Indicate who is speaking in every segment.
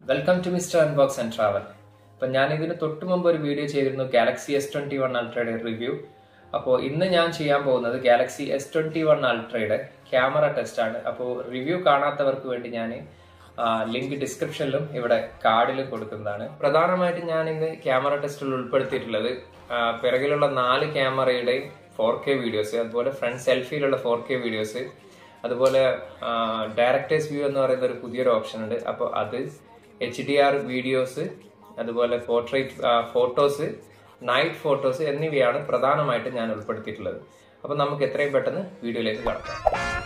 Speaker 1: welcome to mister unbox and travel അപ്പം ഞാൻ ഇതിന് തൊട്ട് മുമ്പ് ഒരു വീഡിയോ ചെയ്തിരുന്നു ഗാലക്സി എസ് ട്വന്റി വൺ അൾട്രയുടെ റിവ്യൂ അപ്പോൾ ഇന്ന് ഞാൻ ചെയ്യാൻ പോകുന്നത് ഗാലക്സി എസ് ട്വന്റി വൺ അൾട്രയുടെ ക്യാമറ ടെസ്റ്റ് ആണ് അപ്പോൾ റിവ്യൂ കാണാത്തവർക്ക് വേണ്ടി ഞാൻ ലിങ്ക് ഡിസ്ക്രിപ്ഷനിലും ഇവിടെ കാർഡിലും കൊടുക്കുന്നതാണ് പ്രധാനമായിട്ടും ഞാൻ ഇന്ന് ക്യാമറ ടെസ്റ്റിൽ ഉൾപ്പെടുത്തിയിട്ടുള്ളത് ആ, പിറകിലുള്ള നാല് ക്യാമറയുടെയും ഫോർ കെ വീഡിയോസ് അതുപോലെ ഫ്രണ്ട് സെൽഫിയിലുള്ള ഫോർ കെ വീഡിയോസ് അതുപോലെ ഡയറക്ടേഴ്സ് വ്യൂ എന്ന് പറയുന്ന ഒരു പുതിയൊരു ഓപ്ഷൻ ഉണ്ട് അപ്പോൾ അത് എച്ച് ഡി ആർ വീഡിയോസ് അതുപോലെ പോർട്രേറ്റ് ഫോട്ടോസ് നൈറ്റ് ഫോട്ടോസ് എന്നിവയാണ് പ്രധാനമായിട്ടും ഞാൻ ഉൾപ്പെടുത്തിയിട്ടുള്ളത് അപ്പോൾ നമുക്ക് എത്രയും പെട്ടെന്ന് വീഡിയോയിലേക്ക് കടക്കാം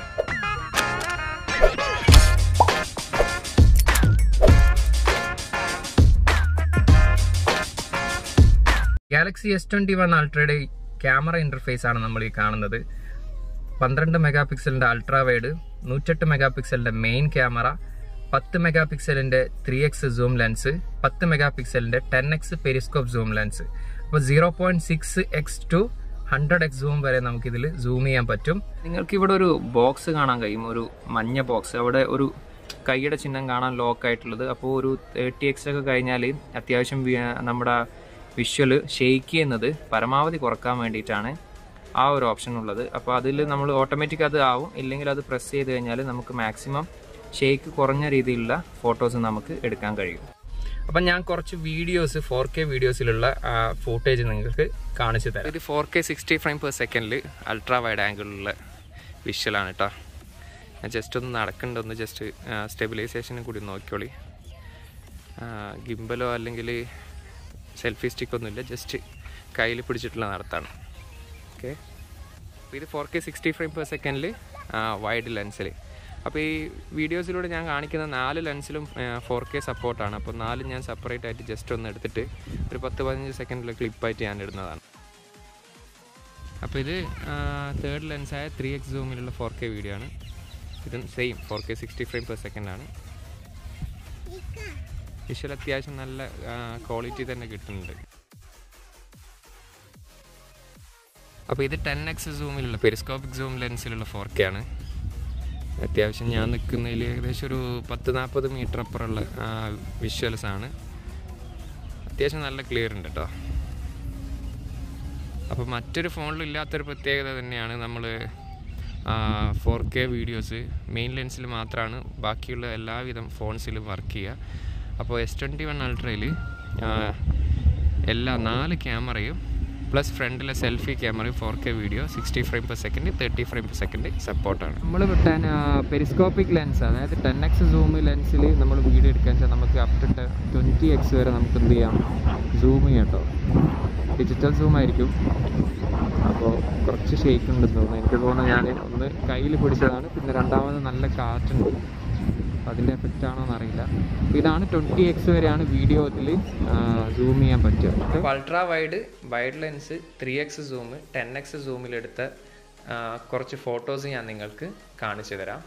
Speaker 1: ഗാലക്സി എസ് ട്വന്റി വൺ അൾട്രയുടെ ക്യാമറ ഇന്റർഫേസ് ആണ് നമ്മൾ ഈ കാണുന്നത് പന്ത്രണ്ട് മെഗാ പിക്സലിന്റെ അൾട്രാ വൈഡ് നൂറ്റെട്ട് മെഗാ പിക്സലിന്റെ മെയിൻ ക്യാമറ പത്ത് മെഗാ പിക്സലിന്റെ ത്രീ എക്സ് സൂം ലെൻസ് പത്ത് മെഗാ പിക്സലിന്റെ ten X periscope zoom lens അപ്പോൾ zero point six X to hundred X zoom വരെ നമുക്ക് ഇതിൽ സൂം ചെയ്യാൻ പറ്റും നിങ്ങൾക്ക് ഇവിടെ ഒരു ബോക്സ് കാണാൻ കഴിയും ഒരു മഞ്ഞ ബോക്സ് അവിടെ ഒരു കൈയുടെ ചിഹ്നം കാണാൻ ലോക്ക് ആയിട്ടുള്ളത് അപ്പോൾ ഒരു തേർട്ടി എക്സ് ഒക്കെ കഴിഞ്ഞാൽ അത്യാവശ്യം വി- നമ്മുടെ വിഷ്വൽ ഷെയ്ക്ക് ചെയ്യുന്നത് പരമാവധി കുറക്കാൻ വേണ്ടിയിട്ടാണ് ആ ഒരു ഓപ്ഷൻ ഉള്ളത് അപ്പോൾ അതിൽ നമ്മൾ ഓട്ടോമാറ്റിക് അത് ആവും ഇല്ലെങ്കിൽ അത് പ്രസ് ചെയ്ത് കഴിഞ്ഞാൽ നമുക്ക് മാക്സിമം ഷെയ്ക്ക് കുറഞ്ഞ രീതിയിലുള്ള ഫോട്ടോസ് നമുക്ക് എടുക്കാൻ കഴിയും അപ്പം ഞാൻ കുറച്ച് വീഡിയോസ് ഫോർ കെ വീഡിയോസിലുള്ള ഫൂട്ടേജ് നിങ്ങൾക്ക് കാണിച്ചു തരാം ഇത് four K sixty frame per സെക്കൻഡിൽ അൾട്രാ വൈഡ് ആംഗിളിലുള്ള വിഷ്വലാണ് കേട്ടോ ഞാൻ ജസ്റ്റ് ഒന്ന് നടക്കുന്നുണ്ട് ഒന്ന് ജസ്റ്റ് സ്റ്റെബിലൈസേഷനും കൂടി നോക്കിയോളി ഗിംബലോ അല്ലെങ്കിൽ സെൽഫി സ്റ്റിക്കൊന്നുമില്ല ജസ്റ്റ് കയ്യിൽ പിടിച്ചിട്ടുള്ള നടത്താണ് ഓക്കെ അപ്പോൾ ഇത് four K sixty frame per സെക്കൻഡിൽ വൈഡ് ലെൻസിൽ അപ്പോൾ ഈ വീഡിയോസിലൂടെ ഞാൻ കാണിക്കുന്ന നാല് ലെൻസിലും ഫോർ കെ സപ്പോർട്ടാണ് അപ്പോൾ നാലും ഞാൻ സെപ്പറേറ്റ് ആയിട്ട് ജസ്റ്റ് ഒന്ന് എടുത്തിട്ട് ഒരു പത്ത് പതിനഞ്ച് സെക്കൻഡിൽ ക്ലിപ്പായിട്ട് ഞാൻ ഇടുന്നതാണ് അപ്പോൾ ഇത് തേർഡ് ലെൻസായ ത്രീ എക്സ് സൂമിലുള്ള ഫോർ കെ വീഡിയോ ആണ് ഇതും same four K sixty frame per സെക്കൻഡാണ് വിഷ്വൽ അത്യാവശ്യം നല്ല ക്വാളിറ്റി തന്നെ കിട്ടുന്നുണ്ട് അപ്പോൾ ഇത് ടെൻ എക്സ് സൂമിലുള്ള പെരിസ്കോപ്പിക് സൂം ലെൻസിലുള്ള ഫോർ കെ ആണ് അത്യാവശ്യം ഞാൻ നിൽക്കുന്നതിൽ ഏകദേശം ഒരു പത്ത് നാൽപ്പത് മീറ്റർ അപ്പുറമുള്ള വിഷ്വൽസ് ആണ് അത്യാവശ്യം നല്ല ക്ലിയർ ഉണ്ട് കേട്ടോ അപ്പോൾ മറ്റൊരു ഫോണിലും ഇല്ലാത്തൊരു പ്രത്യേകത തന്നെയാണ് നമ്മൾ ഫോർ കെ വീഡിയോസ് മെയിൻ ലെൻസിൽ മാത്രമാണ് ബാക്കിയുള്ള എല്ലാവിധം ഫോൺസിലും വർക്ക് ചെയ്യുക അപ്പോൾ എസ് ട്വൻറ്റി വൺ അൾട്രയിൽ എല്ലാ നാല് ക്യാമറയും പ്ലസ് ഫ്രണ്ടിലെ സെൽഫി ക്യാമറയും four K video sixty frame per second thirty frame per second സപ്പോർട്ടാണ് നമ്മൾ ടെൻ പെരിസ്കോപ്പിക് ലെൻസ് അതായത് ടെൻ എക്സ് സൂം ലെൻസിൽ നമ്മൾ വീഡിയോ എടുക്കാൻ വെച്ചാൽ നമുക്ക് അപ് ടു ട്വൻറ്റി എക്സ് വരെ നമുക്ക് എന്ത് ചെയ്യാം സൂം ചെയ്യാം കേട്ടോ ഡിജിറ്റൽ സൂം ആയിരിക്കും അപ്പോൾ കുറച്ച് ഷേക്ക് ഉണ്ടെന്ന് തോന്നുന്നു എനിക്ക് തോന്നുന്നു ഞാൻ ഒന്ന് കയ്യിൽ പിടിച്ചതാണ് പിന്നെ രണ്ടാമത് നല്ല കാറ്റുണ്ട് അപ്പോൾ അതിൻ്റെ എഫക്റ്റ് ആണോ എന്നറിയില്ല അപ്പോൾ ഇതാണ് ട്വൻറ്റി എക്സ് വരെയാണ് വീഡിയോ ഇതിൽ സൂം ചെയ്യാൻ പറ്റുക ultra wide wide lens three X zoom ten X സൂമിലെടുത്ത കുറച്ച് ഫോട്ടോസ് ഞാൻ നിങ്ങൾക്ക് കാണിച്ചു തരാം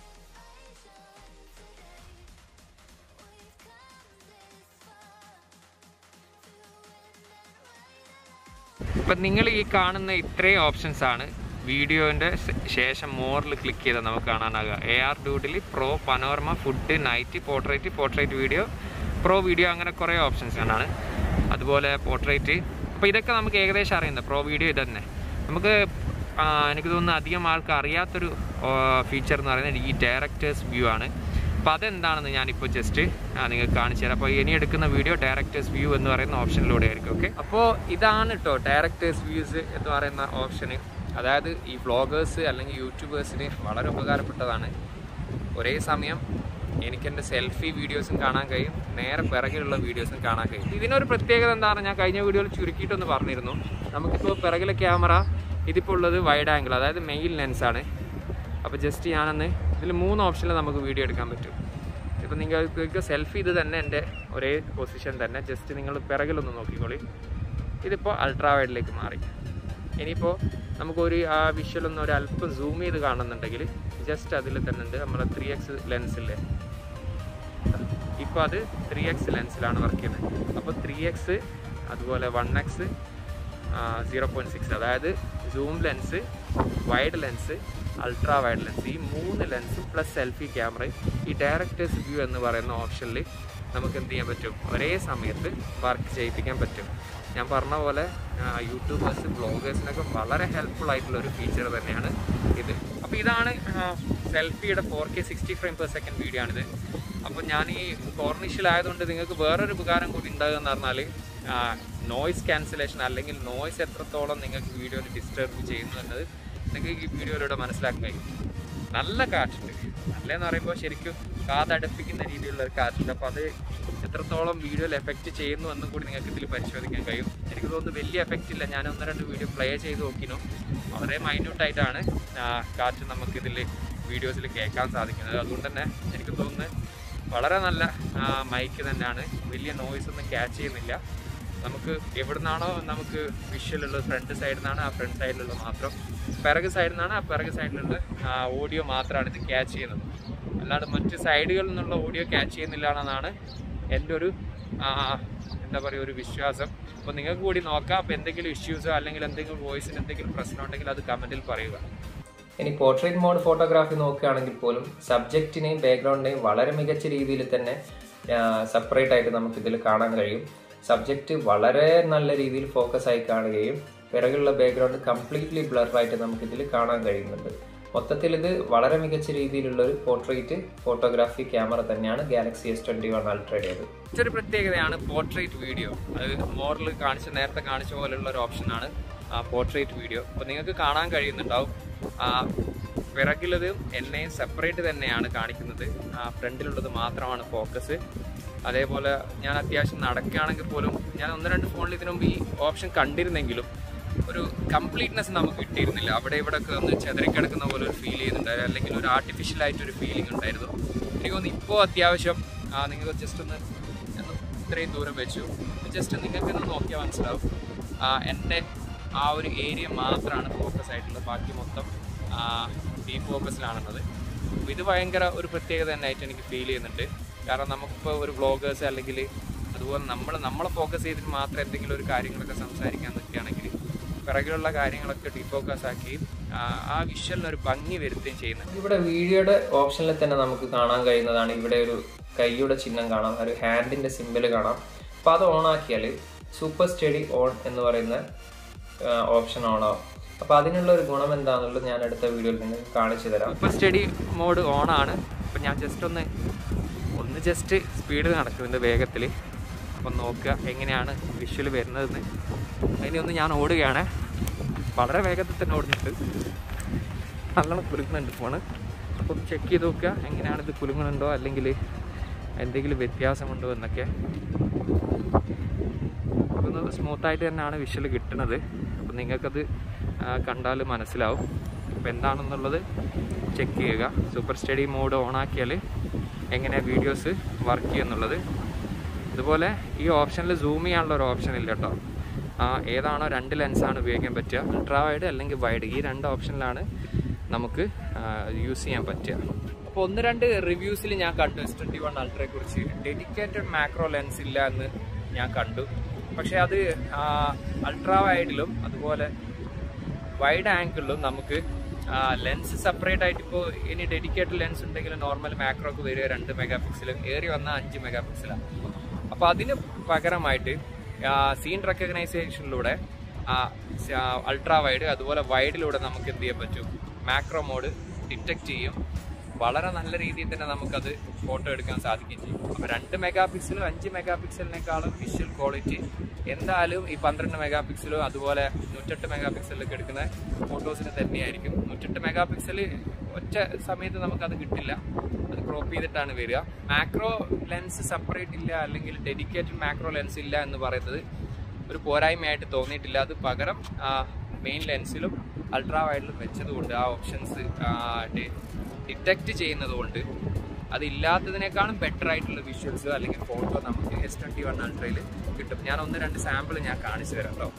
Speaker 1: ഇപ്പം നിങ്ങൾ ഈ കാണുന്ന ഇത്രയും ഓപ്ഷൻസ് ആണ് വീഡിയോൻ്റെ ശേഷം മോറിൽ ക്ലിക്ക് ചെയ്താൽ നമുക്ക് കാണാനാകുക A R doodle pro panorama food night portrait portrait video pro video അങ്ങനെ കുറേ ഓപ്ഷൻസ് ആണ് അതുപോലെ പോർട്രേറ്റ് അപ്പോൾ ഇതൊക്കെ നമുക്ക് ഏകദേശം അറിയുന്നത് പ്രോ വീഡിയോ ഇത് തന്നെ നമുക്ക് ആ, എനിക്ക് തോന്നുന്നു അധികം ആൾക്ക് അറിയാത്തൊരു ഫീച്ചർ എന്ന് പറയുന്നത് ഈ ഡയറക്ടേഴ്സ് വ്യൂ ആണ് അപ്പോൾ അതെന്താണെന്ന് ഞാനിപ്പോൾ ജസ്റ്റ് നിങ്ങൾക്ക് കാണിച്ചു തരാം അപ്പോൾ ഇനി എടുക്കുന്ന വീഡിയോ ഡയറക്ടേഴ്സ് വ്യൂ എന്ന് പറയുന്ന ഓപ്ഷനിലൂടെ ആയിരിക്കും ഓക്കെ അപ്പോൾ ഇതാണ് കേട്ടോ ഡയറക്ടേഴ്സ് വ്യൂസ് എന്ന് പറയുന്ന ഓപ്ഷന് അതായത് ഈ വ്ളോഗേഴ്സ് അല്ലെങ്കിൽ യൂട്യൂബേഴ്സിന് വളരെ ഉപകാരപ്പെട്ടതാണ് ഒരേ സമയം എനിക്ക് എൻ്റെ സെൽഫി വീഡിയോസും കാണാൻ കഴിയും നേരെ പിറകിലുള്ള വീഡിയോസും കാണാൻ കഴിയും ഇതിനൊരു പ്രത്യേകത എന്താണ് ഞാൻ കഴിഞ്ഞ വീഡിയോയിൽ ചുരുക്കിയിട്ടൊന്ന് പറഞ്ഞിരുന്നു നമുക്കിപ്പോൾ പിറകിലെ ക്യാമറ ഇതിപ്പോൾ ഉള്ളത് വൈഡ് ആംഗിൾ അതായത് മെയിൻ ലെൻസാണ് അപ്പോൾ ജസ്റ്റ് ഞാനൊന്ന് ഇതിൽ മൂന്ന് ഓപ്ഷനിൽ നമുക്ക് വീഡിയോ എടുക്കാൻ പറ്റും ഇപ്പം നിങ്ങൾക്ക് സെൽഫി ഇത് തന്നെ എൻ്റെ ഒരേ പൊസിഷൻ തന്നെ ജസ്റ്റ് നിങ്ങൾ പിറകിലൊന്ന് നോക്കിക്കോളി ഇതിപ്പോൾ അൾട്രാ വൈഡിലേക്ക് മാറി ഇനിയിപ്പോൾ നമുക്കൊരു ആ വിഷ്വൽ ഒന്ന് ഒരു അല്പം സൂം ചെയ്ത് കാണുന്നുണ്ടെങ്കിൽ ജസ്റ്റ് അതിൽ തന്നെ ഉണ്ട് നമ്മളെ ത്രീ എക്സ് ലെൻസില്ലേ ഇപ്പോൾ അത് ത്രീ എക്സ് ലെൻസിലാണ് വർക്ക് ചെയ്യുന്നത് അപ്പോൾ ത്രീ എക്സ് അതുപോലെ one X zero point six അതായത് zoom lens wide lens ultra wide lens ഈ മൂന്ന് ലെൻസും പ്ലസ് സെൽഫി ക്യാമറയും ഈ ഡയറക്ടേഴ്സ് വ്യൂ എന്ന് പറയുന്ന ഓപ്ഷനിൽ നമുക്ക് എന്ത് ചെയ്യാൻ പറ്റും ഒരേ സമയത്ത് വർക്ക് ചെയ്യിപ്പിക്കാൻ പറ്റും ഞാൻ പറഞ്ഞ പോലെ യൂട്യൂബേഴ്സ് ബ്ലോഗേഴ്സിനൊക്കെ വളരെ ഹെൽപ്ഫുൾ ആയിട്ടുള്ള ഒരു ഫീച്ചർ തന്നെയാണ് ഇത് അപ്പോൾ ഇതാണ് സെൽഫിയുടെ four K sixty frame per second video ആണിത് അപ്പോൾ ഞാൻ ഈ കോർണിഷിലായതുകൊണ്ട് നിങ്ങൾക്ക് വേറൊരു ഉപകാരം കൂടി ഉണ്ടാകുക എന്ന് പറഞ്ഞാൽ നോയ്സ് ക്യാൻസലേഷൻ അല്ലെങ്കിൽ നോയ്സ് എത്രത്തോളം നിങ്ങൾക്ക് വീഡിയോയിൽ ഡിസ്റ്റർബ് ചെയ്യുന്നു എന്നത് നിങ്ങൾക്ക് ഈ വീഡിയോയിലൂടെ മനസ്സിലാക്കാൻ കഴിയും നല്ല കാറ്റുണ്ട് നല്ലതെന്ന് പറയുമ്പോൾ ശരിക്കും കാതടുപ്പിക്കുന്ന രീതിയിലുള്ള ഒരു കാറ്റുണ്ട് അപ്പോൾ അത് എത്രത്തോളം വീഡിയോയിൽ എഫക്റ്റ് ചെയ്യുന്നു എന്നും കൂടി നിങ്ങൾക്ക് ഇതിൽ പരിശോധിക്കാൻ കഴിയും എനിക്ക് തോന്നുന്നു വലിയ എഫക്റ്റ് ഇല്ല ഞാൻ ഒന്ന് രണ്ട് വീഡിയോ പ്ലേ ചെയ്ത് നോക്കിനു വളരെ മൈന്യൂട്ടായിട്ടാണ് കാറ്റ് നമുക്കിതിൽ വീഡിയോസിൽ കേൾക്കാൻ സാധിക്കുന്നത് അതുകൊണ്ട് തന്നെ എനിക്ക് തോന്നുന്നത് വളരെ നല്ല മൈക്ക് തന്നെയാണ് വലിയ നോയ്സ് ഒന്നും ക്യാച്ച് ചെയ്യുന്നില്ല നമുക്ക് എവിടുന്നാണോ നമുക്ക് വിഷ്വൽ ഉള്ളത് ഫ്രണ്ട് സൈഡിൽ നിന്നാണ് ആ ഫ്രണ്ട് സൈഡിലുള്ളത് മാത്രം പിറക് സൈഡിൽ നിന്നാണ് ആ പിറക് സൈഡിലുള്ള ഓഡിയോ മാത്രമാണ് ഇത് ക്യാച്ച് ചെയ്യുന്നത് അല്ലാതെ മറ്റ് സൈഡുകളിൽ നിന്നുള്ള ഓഡിയോ ക്യാച്ച് ചെയ്യുന്നില്ല എന്നാണ് എൻ്റെ ഒരു ആ, എന്താ പറയുക ഒരു വിശ്വാസം അപ്പോൾ നിങ്ങൾക്ക് കൂടി നോക്കാം അപ്പോൾ എന്തെങ്കിലും ഇഷ്യൂസോ അല്ലെങ്കിൽ എന്തെങ്കിലും വോയിസിന് എന്തെങ്കിലും പ്രശ്നം ഉണ്ടെങ്കിൽ അത് കമൻറ്റിൽ പറയുക
Speaker 2: ഇനി പോർട്രേറ്റ് മോഡ് ഫോട്ടോഗ്രാഫി നോക്കുകയാണെങ്കിൽ പോലും സബ്ജക്റ്റിനെയും ബാക്ക്ഗ്രൗണ്ടിനെയും വളരെ മികച്ച രീതിയിൽ തന്നെ സെപ്പറേറ്റ് ആയിട്ട് നമുക്ക് ഇതിൽ കാണാൻ കഴിയും സബ്ജക്റ്റ് വളരെ നല്ല രീതിയിൽ ഫോക്കസ് ആയി കാണുകയും പിറകുള്ള ബാക്ക്ഗ്രൗണ്ട് കംപ്ലീറ്റ്ലി ബ്ലറായിട്ട് നമുക്ക് ഇതിൽ കാണാൻ കഴിയുന്നുണ്ട് മൊത്തത്തിൽ ഇത് വളരെ മികച്ച രീതിയിലുള്ള ഒരു പോർട്രേറ്റ് ഫോട്ടോഗ്രാഫി ക്യാമറ തന്നെയാണ് ഗാലക്സി എസ് ട്വന്റി വൺ അൾട്രയുടേത്
Speaker 1: മറ്റൊരു പ്രത്യേകതയാണ് പോർട്രേറ്റ് വീഡിയോ അത് മോറിൽ കാണിച്ച നേരത്തെ കാണിച്ച പോലെയുള്ള ഒരു ഓപ്ഷനാണ് പോർട്രേറ്റ് വീഡിയോ അപ്പോൾ നിങ്ങൾക്ക് കാണാൻ കഴിയുന്നുണ്ടാവും ആ, പിറകിലത് എന്നെയും സെപ്പറേറ്റ് തന്നെയാണ് കാണിക്കുന്നത് ഫ്രണ്ടിലുള്ളത് മാത്രമാണ് ഫോക്കസ് അതേപോലെ ഞാൻ അത്യാവശ്യം നടക്കുകയാണെങ്കിൽ പോലും ഞാൻ ഒന്ന് രണ്ട് ഫോണിൽ ഇതിനു മുമ്പ് ഈ ഓപ്ഷൻ കണ്ടിരുന്നെങ്കിലും ഒരു കംപ്ലീറ്റ്നെസ് നമുക്ക് കിട്ടിയിരുന്നില്ല അവിടെ ഇവിടെ ഒക്കെ ഒന്ന് ചെതറിക്കിടക്കുന്ന പോലെ ഒരു ഫീൽ ചെയ്യുന്നുണ്ടായിരുന്നു അല്ലെങ്കിൽ ഒരു ആർട്ടിഫിഷ്യൽ ആയിട്ടൊരു ഫീലിംഗ് ഉണ്ടായിരുന്നു എനിക്ക് തോന്നുന്നു ഇപ്പോൾ അത്യാവശ്യം ആ, നിങ്ങൾക്ക് ജസ്റ്റ് ഒന്ന് ഒന്ന് ഇത്രയും ദൂരം വെച്ചു ജസ്റ്റ് നിങ്ങൾക്ക് ഒന്ന് നോക്കിയാൽ മനസ്സിലാവും ആ, എൻ്റെ ആ ഒരു ഏരിയ മാത്രമാണ് ഫോക്കസ് ആയിട്ടുള്ളത് ബാക്കി മൊത്തം ഡീ ഫോക്കസിലാണുള്ളത് അപ്പോൾ ഇത് ഭയങ്കര ഒരു പ്രത്യേകത തന്നെ ആയിട്ട് എനിക്ക് ഫീൽ ചെയ്യുന്നുണ്ട് കാരണം നമുക്കിപ്പോൾ ഒരു വ്ളോഗേഴ്സ് അല്ലെങ്കിൽ അതുപോലെ നമ്മൾ നമ്മളെ ഫോക്കസ് ചെയ്തിട്ട് മാത്രം എന്തെങ്കിലും ഒരു കാര്യങ്ങളൊക്കെ സംസാരിക്കാൻ നിൽക്കുകയാണെങ്കിൽ പിറകിലുള്ള കാര്യങ്ങളൊക്കെ ഡീഫോക്കസ് ആക്കി ആ, ആ വിഷ്വലിന് ഒരു ഭംഗി വരുത്തുകയും ചെയ്യുന്നുണ്ട്
Speaker 2: ഇവിടെ വീഡിയോയുടെ ഓപ്ഷനിൽ തന്നെ നമുക്ക് കാണാൻ കഴിയുന്നതാണ് ഇവിടെ ഒരു കൈയുടെ ചിഹ്നം കാണാം ഒരു ഹാൻഡിന്റെ സിമ്പിൾ കാണാം അപ്പൊ അത് ഓൺ ആക്കിയാൽ സൂപ്പർ സ്റ്റഡി ഓൺ എന്ന് പറയുന്ന ഓപ്ഷൻ ഓൺ ആവും അപ്പൊ അതിനുള്ള ഒരു ഗുണം എന്താണെന്നുള്ളത് ഞാൻ അടുത്ത വീഡിയോയിൽ നിങ്ങൾക്ക് കാണിച്ചു തരാം
Speaker 1: ഇപ്പോൾ സ്റ്റഡി മോഡ് ഓൺ ആണ് അപ്പം ഞാൻ ജസ്റ്റ് ഒന്ന് ഒന്ന് ജസ്റ്റ് സ്പീഡ് നടക്കുന്നുണ്ട് വേഗത്തിൽ അപ്പം നോക്കുക എങ്ങനെയാണ് വിഷ്വൽ വരുന്നതെന്ന് അതിനെ ഒന്ന് ഞാൻ ഓടുകയാണ് വളരെ വേഗത്തിൽ തന്നെ ഓടുന്നുണ്ട് നല്ലോണം കുലുങ്ങുന്നുണ്ട് ഫോണ് അപ്പം ചെക്ക് ചെയ്ത് നോക്കുക എങ്ങനെയാണ് ഇത് കുലുങ്ങുന്നുണ്ടോ അല്ലെങ്കിൽ എന്തെങ്കിലും വ്യത്യാസമുണ്ടോ എന്നൊക്കെ ഒന്ന് സ്മൂത്തായിട്ട് തന്നെയാണ് വിഷ്വൽ കിട്ടുന്നത് അപ്പം നിങ്ങൾക്കത് കണ്ടാൽ മനസ്സിലാവും അപ്പോൾ എന്താണെന്നുള്ളത് ചെക്ക് ചെയ്യുക സൂപ്പർ സ്റ്റഡി മോഡ് ഓൺ ആക്കിയാൽ എങ്ങനെ വീഡിയോസ് വർക്ക് ചെയ്യുന്നുള്ളത് അതുപോലെ ഈ ഓപ്ഷനിൽ സൂം ചെയ്യാനുള്ള ഒരു ഓപ്ഷൻ ഇല്ല കേട്ടോ ആ, ഏതാണോ രണ്ട് ലെൻസാണ് ഉപയോഗിക്കാൻ പറ്റുക അൾട്രാ വൈഡ് അല്ലെങ്കിൽ വൈഡ് ഈ രണ്ട് ഓപ്ഷനിലാണ് നമുക്ക് യൂസ് ചെയ്യാൻ പറ്റുക അപ്പോൾ ഒന്ന് രണ്ട് റിവ്യൂസിൽ ഞാൻ കണ്ടു എസ് ട്വൻറ്റി വൺ അൾട്രയെ കുറിച്ച് ഡെഡിക്കേറ്റഡ് മാക്രോ ലെൻസ് ഇല്ല എന്ന് ഞാൻ കണ്ടു പക്ഷേ അത് അൾട്രാ വൈഡിലും അതുപോലെ വൈഡ് ആംഗിളിലും നമുക്ക് ലെൻസ് സെപ്പറേറ്റ് ആയിട്ട് ഇപ്പോൾ ഇനി ഡെഡിക്കേറ്റഡ് ലെൻസ് ഉണ്ടെങ്കിൽ നോർമൽ മാക്രോക്ക് വരിക രണ്ട് മെഗാ പിക്സലും ഏറി വന്നാൽ അഞ്ച് മെഗാ പിക്സലാണ് അപ്പോൾ അതിന് പകരമായിട്ട് സീൻ റെക്കഗ്നൈസേഷനിലൂടെ അൾട്രാ വൈഡ് അതുപോലെ വൈഡിലൂടെ നമുക്ക് എന്ത് ചെയ്യാൻ പറ്റും മാക്രോ മോഡ് ഡിറ്റക്ട് ചെയ്യും വളരെ നല്ല രീതിയിൽ തന്നെ നമുക്കത് ഫോട്ടോ എടുക്കാൻ സാധിക്കുകയും ചെയ്യും അപ്പോൾ രണ്ട് മെഗാ പിക്സലും അഞ്ച് മെഗാ പിക്സലിനേക്കാളും വിഷ്വൽ ക്വാളിറ്റി എന്തായാലും ഈ പന്ത്രണ്ട് മെഗാ പിക്സലും അതുപോലെ നൂറ്റെട്ട് മെഗാ പിക്സലിലൊക്കെ എടുക്കുന്ന ഫോട്ടോസിന് തന്നെയായിരിക്കും നൂറ്റെട്ട് മെഗാ പിക്സൽ ഒറ്റ സമയത്ത് നമുക്കത് കിട്ടില്ല അത് ക്രോപ്പ് ചെയ്തിട്ടാണ് വരിക മാക്രോ ലെൻസ് സെപ്പറേറ്റ് ഇല്ല അല്ലെങ്കിൽ ഡെഡിക്കേറ്റഡ് മാക്രോ ലെൻസ് ഇല്ല എന്ന് പറയുന്നത് ഒരു പോരായ്മയായിട്ട് തോന്നിയിട്ടില്ല അത് പകരം മെയിൻ ലെൻസിലും അൾട്രാ വൈഡിലും വെച്ചതുകൊണ്ട് ആ ഓപ്ഷൻസ് ഡിറ്റക്റ്റ് ചെയ്യുന്നതുകൊണ്ട് അതില്ലാത്തതിനേക്കാളും ബെറ്റർ ആയിട്ടുള്ള വിഷ്വൽസ് അല്ലെങ്കിൽ ഫോട്ടോ നമുക്ക് എസ് ട്വൻറ്റി വൺ അൾട്രയിൽ കിട്ടും ഞാൻ ഒന്ന് രണ്ട് സാമ്പിൾ ഞാൻ കാണിച്ചു തരാം കേട്ടോ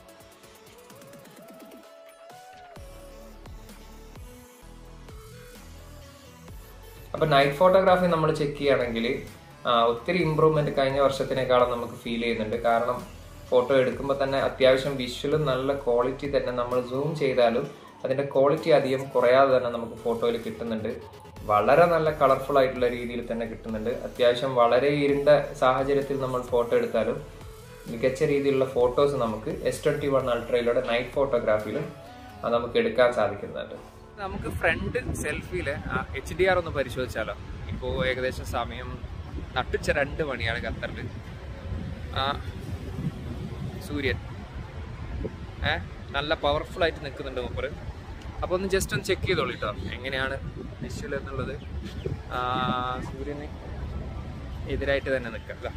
Speaker 2: അപ്പൊ നൈറ്റ് ഫോട്ടോഗ്രാഫി നമ്മൾ ചെക്ക് ചെയ്യുകയാണെങ്കിൽ ഒത്തിരി ഇമ്പ്രൂവ്മെന്റ് കഴിഞ്ഞ വർഷത്തിനേക്കാളും നമുക്ക് ഫീൽ ചെയ്യുന്നുണ്ട് കാരണം ഫോട്ടോ എടുക്കുമ്പോൾ തന്നെ അത്യാവശ്യം വിഷ്വലും നല്ല ക്വാളിറ്റി തന്നെ നമ്മൾ സൂം ചെയ്താലും അതിന്റെ ക്വാളിറ്റി അധികം കുറയാതെ തന്നെ നമുക്ക് ഫോട്ടോയിൽ കിട്ടുന്നുണ്ട് വളരെ നല്ല കളർഫുൾ ആയിട്ടുള്ള രീതിയിൽ തന്നെ കിട്ടുന്നുണ്ട് അത്യാവശ്യം വളരെ ഇരുണ്ട സാഹചര്യത്തിൽ നമ്മൾ ഫോട്ടോ എടുത്താലും മികച്ച രീതിയിലുള്ള ഫോട്ടോസ് നമുക്ക് എസ് ട്വന്റി വൺ അൾട്രയിലൂടെ നൈറ്റ് ഫോട്ടോഗ്രാഫിയിലും നമുക്ക് എടുക്കാൻ സാധിക്കുന്നുണ്ട്
Speaker 1: നമുക്ക് ഫ്രണ്ട് സെൽഫിയിലെ എച്ച് ഡി ആർ ഒന്ന് പരിശോധിച്ചാലോ ഇപ്പോൾ ഏകദേശം സമയം നട്ടുച്ച രണ്ട് മണിയാണ് ഖത്തറിൽ ആ, സൂര്യൻ ഏ നല്ല പവർഫുൾ ആയിട്ട് നിൽക്കുന്നുണ്ട് മൂപ്പറ് അപ്പോൾ ഒന്ന് ജസ്റ്റ് ഒന്ന് ചെക്ക് ചെയ്തോളൂ കേട്ടോ എങ്ങനെയാണ് വിഷ്വൽ എന്നുള്ളത് ആ, സൂര്യന് എതിരായിട്ട് തന്നെ നിൽക്കാം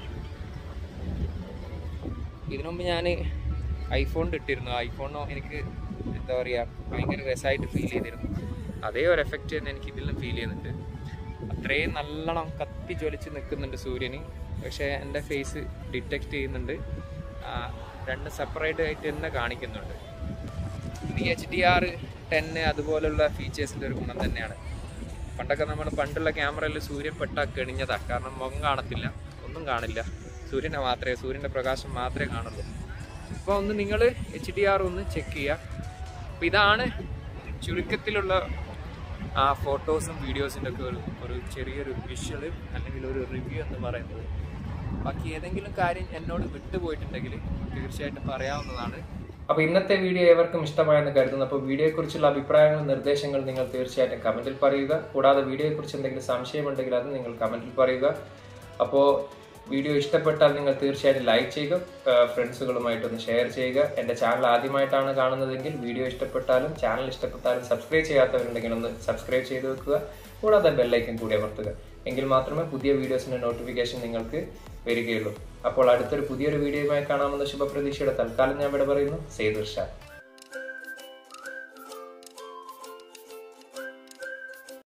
Speaker 1: ഇതിനു മുമ്പ് ഞാൻ ഐഫോണിൽ ഇട്ടിരുന്നു ഐഫോണോ എനിക്ക് എന്താ പറയുക ഭയങ്കര രസമായിട്ട് ഫീൽ ചെയ്തിരുന്നു അതേ ഒരു എഫക്റ്റ് തന്നെ എനിക്ക് ഇതിലും ഫീൽ ചെയ്യുന്നുണ്ട് അത്രയും നല്ലോണം കത്തി ജ്വലിച്ച് നിൽക്കുന്നുണ്ട് സൂര്യന് പക്ഷേ എൻ്റെ ഫേസ് ഡിറ്റക്റ്റ് ചെയ്യുന്നുണ്ട് ആ, രണ്ട് സെപ്പറേറ്റ് ആയിട്ട് തന്നെ കാണിക്കുന്നുണ്ട് ഈ എച്ച് ഡി ആർ ടെന്ന് അതുപോലുള്ള ഫീച്ചേഴ്സിൻ്റെ ഒരു ഗുണം തന്നെയാണ് പണ്ടൊക്കെ നമ്മൾ പണ്ടുള്ള ക്യാമറയിൽ സൂര്യൻ പെട്ടാ കെണിഞ്ഞതാ കാരണം മുഖം കാണത്തില്ല ഒന്നും കാണില്ല സൂര്യനെ മാത്രമേ സൂര്യൻ്റെ പ്രകാശം മാത്രമേ കാണുള്ളൂ അപ്പോൾ ഒന്ന് നിങ്ങൾ എച്ച് ഡി ആർ ഒന്ന് ചെക്ക് ചെയ്യുക അപ്പോൾ ഇതാണ് ചുരുക്കത്തിലുള്ള ആ ഫോട്ടോസും വീഡിയോസിൻ്റെ ഒക്കെ ഒരു ഒരു ചെറിയൊരു വിഷ്വൽ അല്ലെങ്കിൽ ഒരു റിവ്യൂ എന്ന് പറയുന്നത് ബാക്കി ഏതെങ്കിലും കാര്യം എന്നോട് വിട്ടുപോയിട്ടുണ്ടെങ്കിൽ തീർച്ചയായിട്ടും പറയാവുന്നതാണ്
Speaker 2: അപ്പൊ ഇന്നത്തെ വീഡിയോ ഏവർക്കും ഇഷ്ടമായെന്ന് കരുതുന്നു അപ്പോൾ വീഡിയോയെ കുറിച്ചുള്ള അഭിപ്രായങ്ങളും നിർദ്ദേശങ്ങളും നിങ്ങൾ തീർച്ചയായിട്ടും കമന്റിൽ പറയുക കൂടാതെ വീഡിയോയെ കുറിച്ച് എന്തെങ്കിലും സംശയമുണ്ടെങ്കിൽ അത് നിങ്ങൾ കമന്റിൽ പറയുക അപ്പോൾ വീഡിയോ ഇഷ്ടപ്പെട്ടാൽ നിങ്ങൾ തീർച്ചയായിട്ടും ലൈക്ക് ചെയ്യുക ഫ്രണ്ട്സുകളുമായിട്ടൊന്ന് ഷെയർ ചെയ്യുക എൻ്റെ ചാനൽ ആദ്യമായിട്ടാണ് കാണുന്നതെങ്കിൽ വീഡിയോ ഇഷ്ടപ്പെട്ടാലും ചാനൽ ഇഷ്ടപ്പെട്ടാലും സബ്സ്ക്രൈബ് ചെയ്യാത്തവരുണ്ടെങ്കിൽ ഒന്ന് സബ്സ്ക്രൈബ് ചെയ്ത് വെക്കുക കൂടാതെ ബെല്ലൈക്കൻ കൂടി അമർത്തുക എങ്കിൽ മാത്രമേ പുതിയ വീഡിയോസിന്റെ നോട്ടിഫിക്കേഷൻ നിങ്ങൾക്ക് വരികയുള്ളൂ അപ്പോൾ അടുത്തൊരു പുതിയൊരു വീഡിയോയുമായി കാണാമെന്ന ശുഭപ്രതീക്ഷയുടെ തൽക്കാലം ഞാൻ ഇവിടെ പറയുന്നു സേതുർ ഷാ